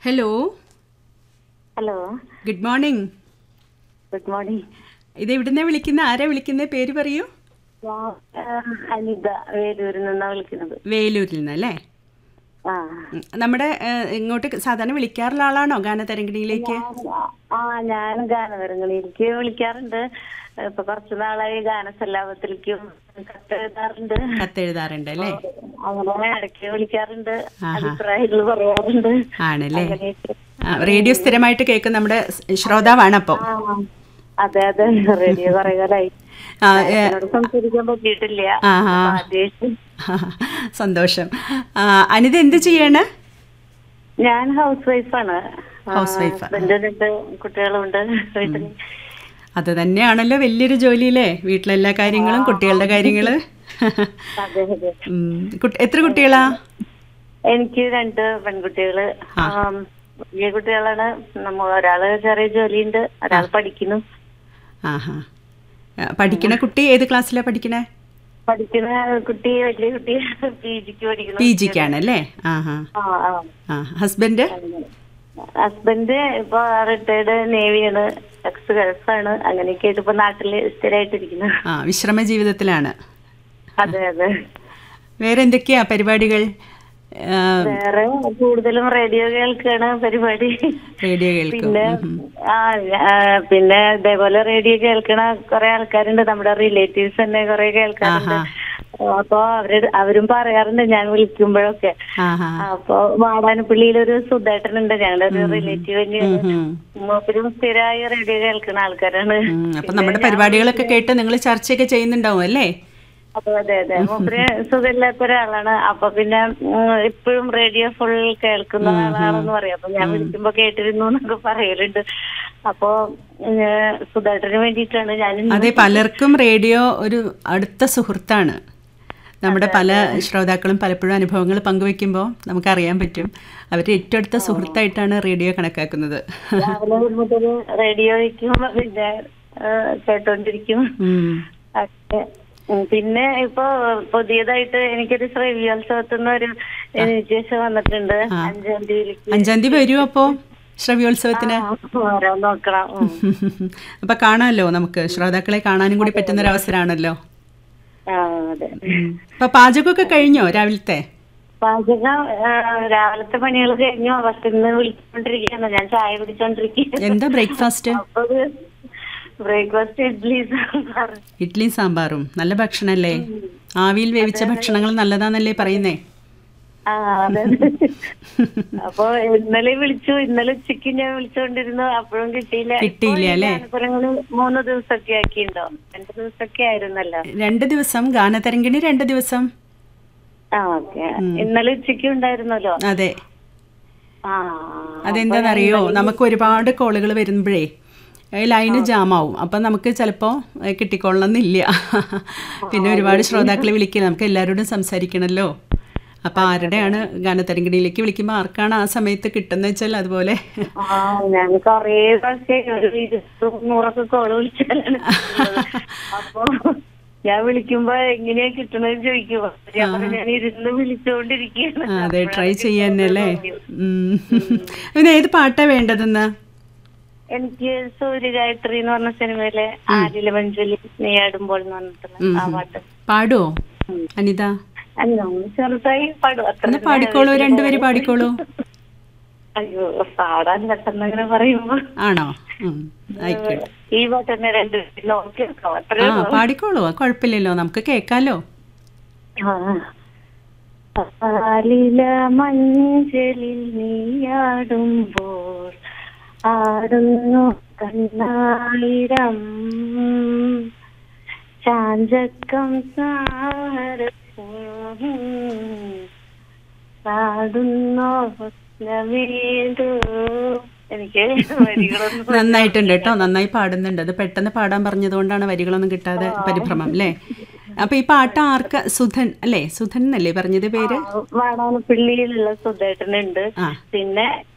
Hello hello good morning good morning ഇത് എവിടുന്ന വിളിക്കുന്ന ആരാ വിളിക്കുന്ന പേര് പറയൂ ഞാൻ അനിത വേലൂരിൽ നിന്നാണ് വിളിക്കുന്നത് വേലൂരിൽ നിന്ന് അല്ലേ ആ ഉം. നമ്മുടെ ഏഹ്, ഇങ്ങോട്ട് സാധാരണ വിളിക്കാറുള്ള ആളാണോ ഗാനതരംഗിണിയിലേക്ക് ആ ഞാൻ ഗാനതരങ്ങളിലേക്ക് വിളിക്കാറുണ്ട് ഇപ്പൊ കുറച്ചു നാളായി ഗാനസല്ലാപത്തിലേക്കും കത്തെഴുതാറുണ്ട് കത്തെഴുതാറുണ്ട് അല്ലേ അങ്ങനെ ഇടയ്ക്ക് വിളിക്കാറുണ്ട് ആഹാ. അഭിപ്രായങ്ങൾ പറയാറുണ്ട് ആണല്ലേ അങ്ങനെയൊക്കെ. ആ, റേഡിയോ സ്ഥിരമായിട്ട് കേൾക്കുന്ന നമ്മുടെ ശ്രോതാവാണ് അപ്പോൾ ആ, അതെ അതെ റേഡിയോ കുറെ കാലായി ആ, ഏ, എന്നോട് സംസാരിക്കാൻ പറ്റിയിട്ടില്ല ആഹാ. അപ്പൊ ആദ്യമായിട്ട് സന്തോഷം ആ, അനിത എന്ത് ചെയ്യാണ് ഞാൻ ഹൗസ് വൈഫാണ് ഹൗസ് വൈഫ്. ഹസ്ബൻഡിനുണ്ട് കുട്ടികളുണ്ട് വീട്ടിൽ അത് തന്നെയാണല്ലോ വലിയൊരു ജോലിയില്ലേ വീട്ടിലെല്ലാ കാര്യങ്ങളും കുട്ടികളുടെ കാര്യങ്ങള് അതെ അതെ ഉം. കുട്ടി- എത്ര കുട്ടികളാ എനിക്ക് രണ്ട് പെൺകുട്ടികള് ആം, വലിയ കുട്ടികളാണ് നമ്മ ഒരാള് ചെറിയ ജോലിയുണ്ട് ഒരാൾ പഠിക്കുന്നു ആഹാ ആ, പഠിക്കണ കുട്ടി ഏത് ക്ലാസ്സിലാ പഠിക്കണേ പഠിക്കുന്ന കുട്ടി വലിയ കുട്ടി പി ജിക്ക് പഠിക്കുന്നു പി ജിക്കാണല്ലേ ആഹാ ആ ആ ആ ഹസ്ബൻഡ് ഹസ്ബൻഡ് ഇപ്പൊ റിട്ടയർഡ് നേവിയാണ് എക്സ് ഗൾഫാണ് അങ്ങനെയൊക്കെ ആയിട്ട് ഇപ്പൊ നാട്ടില് സ്ഥിരമായിട്ടിരിക്കുന്നു ആ വിശ്രമ ജീവിതത്തിലാണ് അതെ അതെ വേറെ എന്തൊക്കെയാ പരിപാടികൾ ആ, വേറെ കൂടുതലും റേഡിയോ കേൾക്കാണ് പരിപാടി റേഡിയോ കേൾക്കും പിന്നെ ആ ആ, പിന്നെ ഇതേപോലെ റേഡിയോ കേൾക്കണ കുറെ ആൾക്കാരുണ്ട് നമ്മുടെ റിലേറ്റീവ്സ് തന്നെ കുറെ കേൾക്കാറുണ്ട് അപ്പൊ അവര് അവരും പറയാറുണ്ട് ഞാൻ വിളിക്കുമ്പോഴൊക്കെ ആഹാ അപ്പൊ വാടാനപ്പള്ളിയിലൊരു സുധേട്ടനുണ്ട് ഞങ്ങളുടെ ഒരു റിലേറ്റീവ് തന്നെയാണ് ഉം. മൂപ്പരും സ്ഥിരമായി റേഡിയോ കേൾക്കുന്ന ആൾക്കാരാണ് ഉം, അപ്പൊ നമ്മുടെ പരിപാടികളൊക്കെ കേട്ട് നിങ്ങൾ ചർച്ചയൊക്കെ ചെയ്യുന്നുണ്ടാവും അല്ലേ അപ്പൊ അതെ അതെ മൂപ്പര് സുഖമില്ലാത്ത ഒരാളാണ് അപ്പൊ പിന്നെ ഇപ്പോഴും റേഡിയോ ഫുൾ കേൾക്കുന്ന ആളാണെന്ന് പറയാം അപ്പൊ ഞാൻ വിളിക്കുമ്പോ കേട്ടിരുന്നു എന്നൊക്കെ പറയലുണ്ട് അപ്പൊ ഏഹ്, സുധേട്ടന് വേണ്ടിയിട്ടാണ് ഞാൻ ഇന്ന് അതെ പലർക്കും റേഡിയോ ഒരു അടുത്ത സുഹൃത്താണ് നമ്മുടെ പല ശ്രോതാക്കളും പലപ്പോഴും അനുഭവങ്ങൾ പങ്കുവെക്കുമ്പോൾ നമുക്കറിയാൻ പറ്റും അവർ ഏറ്റവും അടുത്ത സുഹൃത്തായിട്ടാണ് റേഡിയോ കണക്കാക്കുന്നത് രാവിലെ മുതൽ റേഡിയോ വയ്ക്കും പിന്നെ ഏഹ്, കേട്ടോണ്ടിരിക്കും ഉം. ഒക്കെ. ഉം, പിന്നെ ഇപ്പൊ പുതിയതായിട്ട് എനിക്കൊരു ശ്രവ്യോത്സവത്തിൽ ഒരു ഇൻവിറ്റേഷൻ വന്നിട്ടുണ്ട് അഞ്ചാം തീയതിക്ക് അഞ്ചാം തീയതി വരൂ അപ്പോ ശ്രവ്യോത്സവത്തിന് വരാൻ നോക്കണം ഉം. അപ്പൊ കാണാമല്ലോ നമുക്ക് ശ്രോതാക്കളെ കാണാനും കൂടി പറ്റുന്ന ഒരു അവസരമാണല്ലോ ആ അതെ അപ്പൊ പാചകമൊക്കെ കഴിഞ്ഞോ രാവിലത്തെ പാചകം ആ, രാവിലത്തെ പണികൾ കഴിഞ്ഞു പക്ഷെ ഇന്ന് വിളിച്ചോണ്ടിരിക്കുകയാണ് ഞാൻ ചായ കുടിച്ചോണ്ടിരിക്കുക എന്താ ബ്രേക്ക്ഫാസ്റ്റ് അപ്പൊ ബ്രേക്ക്ഫാസ്റ്റ് ഇഡ്ഡലി സാമ്പാർ ഇഡ്ഡലിയും സാമ്പാറും നല്ല ഭക്ഷണല്ലേ ആവിയിൽ വേവിച്ച ഭക്ഷണങ്ങൾ നല്ലതാന്നല്ലേ പറയുന്നേ ആ അതെ അതെ. അപ്പൊ ഇന്നലെ വിളിച്ചു ഇന്നലെ ഉച്ചയ്ക്ക് ഞാൻ വിളിച്ചോണ്ടിരുന്നു അപ്പോഴും കിട്ടിയില്ല കിട്ടിയില്ല ഇപ്പൊ ഈ അല്ലേ? ഗാനപ്പുരങ്ങള് മൂന്ന് ദിവസമൊക്കെ ആക്കിയിട്ടുണ്ടോ രണ്ട് ദിവസമൊക്കെ ആയിരുന്നല്ലോ രണ്ട് ദിവസം ഗാനതരംഗിണി രണ്ട് ദിവസം ആ ഓക്കെ ഇന്നലെ ഉച്ചയ്ക്ക് ഉണ്ടായിരുന്നല്ലോ അതെ ആ അതെന്താണെന്നറിയോ നമുക്ക് ഒരുപാട് കോളുകൾ വരുമ്പോഴേ ലൈന് ജാമാവും അപ്പം നമുക്ക് ചിലപ്പോൾ കിട്ടിക്കൊള്ളണമെന്നില്ല പിന്നെ ഒരുപാട് ശ്രോതാക്കളെ വിളിക്കില്ല നമുക്ക് എല്ലാവരോടും സംസാരിക്കണമല്ലോ അപ്പം ആരുടെയാണ് ഗാനതരംഗിണിയിലേക്ക് വിളിക്കുമ്പോൾ ആർക്കാണ് ആ സമയത്ത് കിട്ടുന്നത് വെച്ചാൽ അതുപോലെ ആ ഞാൻ കൊറേ പ്രാവശ്യം ഒരു ഇരുപതും നൂറൊക്കെ കോള് വിളിച്ചാലാണ് കിട്ടുന്നത്. അപ്പൊ ഞാൻ വിളിക്കുമ്പോ എങ്ങനെയാ കിട്ടണെന്ന് ചോദിക്കുമ്പോ ഞാൻ പറഞ്ഞു, ഞാൻ ഇരുന്ന് വിളിച്ചുകൊണ്ടിരിക്കുകയാണ് ആ, അതെ ട്രൈ ചെയ്യാൻ അല്ലേ ഉം. പിന്നെ ഏത് പാട്ടാ വേണ്ടതെന്ന് എനിക്ക് സൂര്യഗായത്രി എന്ന് പറഞ്ഞ സിനിമയിലെ ആലില മഞ്ജുലി നീയാടുമ്പോൾ എന്ന് പറഞ്ഞിട്ടുള്ള ആ പാട്ട് പാടുവോ അനിത അല്ല ചെറുതായി പാടും അത്ര ഒന്ന് പാടിക്കോളൂ രണ്ടുപേര് പാടിക്കോളൂ അയ്യോ പാടാൻ പെട്ടെന്ന് അങ്ങനെ പറയുമ്പോ ആണോ ഉം, ആയിക്കോട്ടെ ഈ പാട്ട് തന്നെ രണ്ട് നോക്കി വെക്കാം അത്രേ ആ പാടിക്കോളൂ അത് കുഴപ്പമില്ലല്ലോ നമുക്ക് കേൾക്കാലോ ആലില മഞ്ചലിൽ നീയാടുമ്പോൾ ആടുന്നു കണ്ണായിരം ചാഞ്ചക്കം പാടുന്നോ വീണ്ടു എനിക്ക് വരികളൊന്നും നന്നായിട്ടുണ്ട് കേട്ടോ നന്നായി പാടുന്നുണ്ട് അത് പെട്ടെന്ന് പാടാൻ പറഞ്ഞതുകൊണ്ടാണ് വരികളൊന്നും കിട്ടാതെ പരിഭ്രമം അല്ലേ അപ്പൊ ഈ പാട്ട് ആർക്ക സുധൻ അല്ലേ സുധൻ എന്നല്ലേ പറഞ്ഞത് പേര് വാടാനപ്പള്ളിയിലുള്ള സുധേട്ടനുണ്ട് ആ പിന്നെ